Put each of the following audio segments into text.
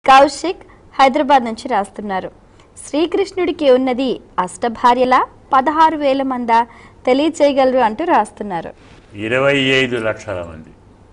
కౌశిక్ హైదరాబాద్ నుంచి రాస్తున్నారు శ్రీకృష్ణుడికి ఉన్నది అష్టభార్యల పదహారు వేల మంద తెలియచేయగలరు అంటూ రాస్తున్నారు ఇరవై ఐదు లక్షల మంది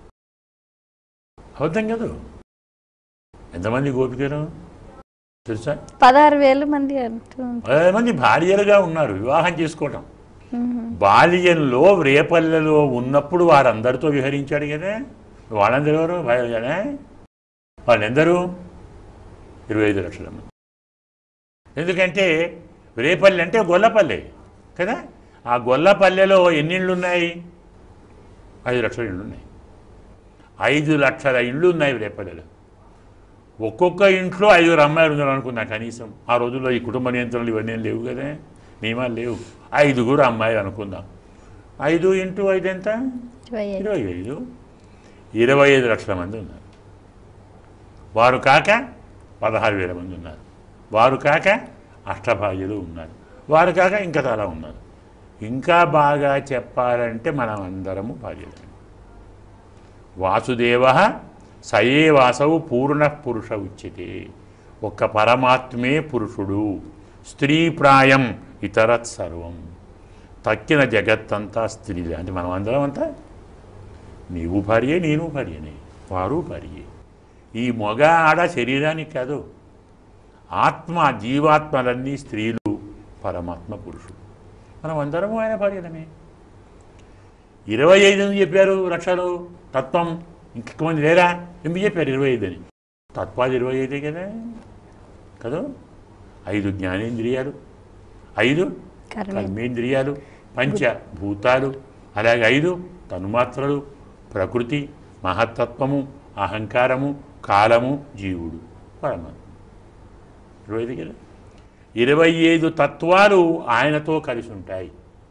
అవుతాం కదా ఎంతమంది గోపికలు తెలుసా పదహారు వేల మంది అంటూ పదహారు మంది భార్యలుగా ఉన్నారు వివాహం చేసుకోవటం బాల్యంలో రేపల్లెలో ఉన్నప్పుడు వారందరితో విహరించాడు కదా వాళ్ళందరూ ఎవరు భార్యలు కదా వాళ్ళెందరూ ఇరవై ఐదు లక్షల మంది ఎందుకంటే రేపల్లి అంటే గొల్లపల్లె కదా ఆ గొల్లపల్లెలో ఎన్ని ఇళ్ళు ఉన్నాయి ఐదు లక్షల ఇళ్ళు ఉన్నాయి ఐదు లక్షల ఇళ్ళు ఉన్నాయి రేపల్లెలో ఒక్కొక్క ఇంట్లో ఐదుగురు అమ్మాయిలు ఉన్నారు అనుకున్నా కనీసం ఆ రోజుల్లో ఈ కుటుంబ నియంత్రణలు ఇవన్నీ ఏం లేవు కదా నియమాలు లేవు ఐదుగురు అమ్మాయిలు అనుకుందాం ఐదు ఇంటూ ఐదు ఎంత ఇరవై ఐదు. ఇరవై ఐదు ఇరవై ఐదు లక్షల మంది ఉన్నారు వారు కాక పదహారు వేల మంది ఉన్నారు వారు కాక అష్టభాగ్యులు ఉన్నారు వారు కాక ఇంకా చాలా ఉన్నారు ఇంకా బాగా చెప్పాలంటే మనం అందరము భార్యలమే వాసుదేవ సయే వాసవు పూర్ణ పురుష ఉచ్యతే ఒక్క పరమాత్మే పురుషుడు స్త్రీ ప్రాయం ఇతరత్ సర్వం తక్కిన జగత్తంతా స్త్రీలే అంటే మనం అందరం అంతా నీవు భార్యే నేను భార్యనే వారు భార్యే ఈ మొగ ఆడ శరీరానికి కాదు ఆత్మ జీవాత్మలన్నీ స్త్రీలు పరమాత్మ పురుషుడు మనం అందరము ఆయన భార్యలమే ఇరవై ఐదు అని చెప్పారు లక్షలు తత్వం ఇంకెక్కువ మంది లేరా ఎందుకు చెప్పారు ఇరవై ఐదు అని తత్వాలు ఇరవై ఐదే కదా కదా ఐదు జ్ఞానేంద్రియాలు ఐదు కర్మే. కర్మేంద్రియాలు పంచ భూతాలు అలాగే ఐదు తన్మాత్రలు ప్రకృతి మహత్తత్వము అహంకారము కాలము జీవుడు పరమాత్మ ఇరవై ఐదు కదా ఇరవై ఐదు తత్వాలు ఆయనతో కలిసి ఉంటాయి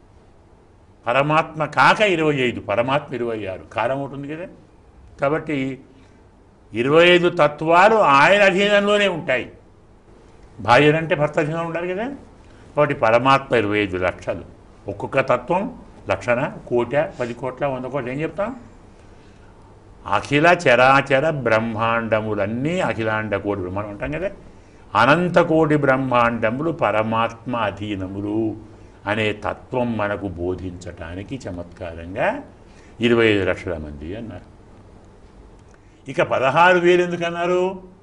పరమాత్మ కాక ఇరవై ఐదు పరమాత్మ ఇరవై ఆరు కాలం ఉంటుంది కదా కాబట్టి ఇరవై ఐదు తత్వాలు ఆయన అధీనంలోనే ఉంటాయి భార్య అంటే భర్త అధీనంలో ఉండాలి కదా కాబట్టి పరమాత్మ ఇరవై ఐదు లక్షలు ఒక్కొక్క తత్వం లక్షణ కోట పది కోట్ల వంద కోట్ల ఏం చెప్తాం అఖిల చరాచర బ్రహ్మాండములన్నీ అఖిలాండ కోటి బ్రహ్మాండం అంటాం కదా అనంత కోటి బ్రహ్మాండములు పరమాత్మ అధీనములు అనే తత్వం మనకు బోధించటానికి చమత్కారంగా ఇరవై ఐదు లక్షల మంది అన్నారు ఇక పదహారు వేలు ఎందుకు అన్నారు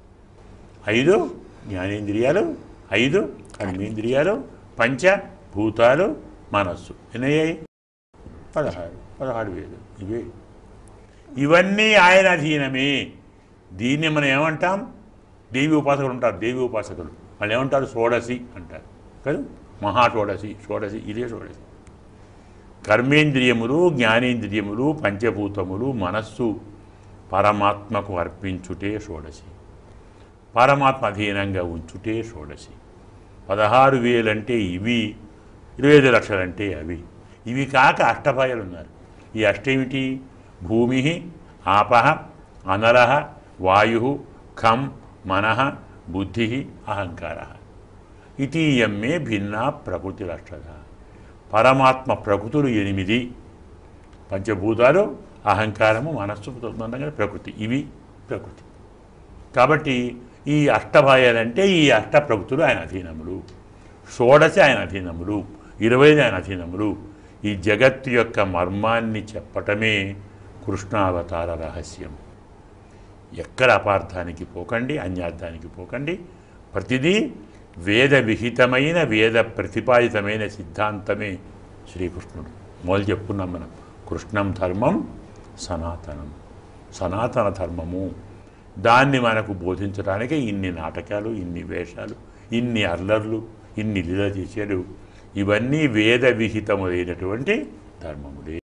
ఐదు జ్ఞానేంద్రియాలు ఐదు కర్మేంద్రియాలు పంచ భూతాలు మనస్సు ఎన్నయ్యాయి పదహారు పదహారు వేలు ఇవే ఇవన్నీ ఆయన అధీనమే దీన్ని మనం ఏమంటాం దేవి ఉపాసకులు ఉంటారు దేవి ఉపాసకులు వాళ్ళు ఏమంటారు షోడసి అంటారు కదా మహా షోడసి షోడసి ఇదే షోడసి కర్మేంద్రియములు జ్ఞానేంద్రియములు పంచభూతములు మనస్సు పరమాత్మకు అర్పించుటే షోడసి పరమాత్మ అధీనంగా ఉంచుటే షోడసి పదహారు వేలంటే ఇవి ఇరవై ఐదు లక్షలంటే అవి ఇవి కాక అష్టభాయాలు ఉన్నారు ఈ అష్టేమిటి భూమి ఆపహ అనల వాయు ఖం మనః బుద్ధి అహంకార ఇతీయమ్మే భిన్న ప్రకృతి లక్షణ పరమాత్మ ప్రకృతులు ఎనిమిది పంచభూతాలు అహంకారము మనస్సు తొందరగా ప్రకృతి ఇవి ప్రకృతి కాబట్టి ఈ అష్టభాయాలంటే ఈ అష్ట ప్రకృతులు ఆయన అధీనములు షోడశి ఆయన అధీనములు ఇరవై ఆయన అధీనములు ఈ జగత్తు యొక్క మర్మాన్ని చెప్పటమే కృష్ణావతార రహస్యం ఎక్కడ అపార్థానికి పోకండి అన్యార్థానికి పోకండి ప్రతిదీ వేద విహితమైన వేద ప్రతిపాదితమైన సిద్ధాంతమే శ్రీకృష్ణుడు మొదలు చెప్పుకున్నాం మనం కృష్ణం ధర్మం సనాతనం సనాతన ధర్మము దాన్ని మనకు బోధించడానికి ఇన్ని నాటకాలు ఇన్ని వేషాలు ఇన్ని అల్లర్లు ఇన్ని లీల చేశాడు ఇవన్నీ వేద విహితములైనటువంటి ధర్మములే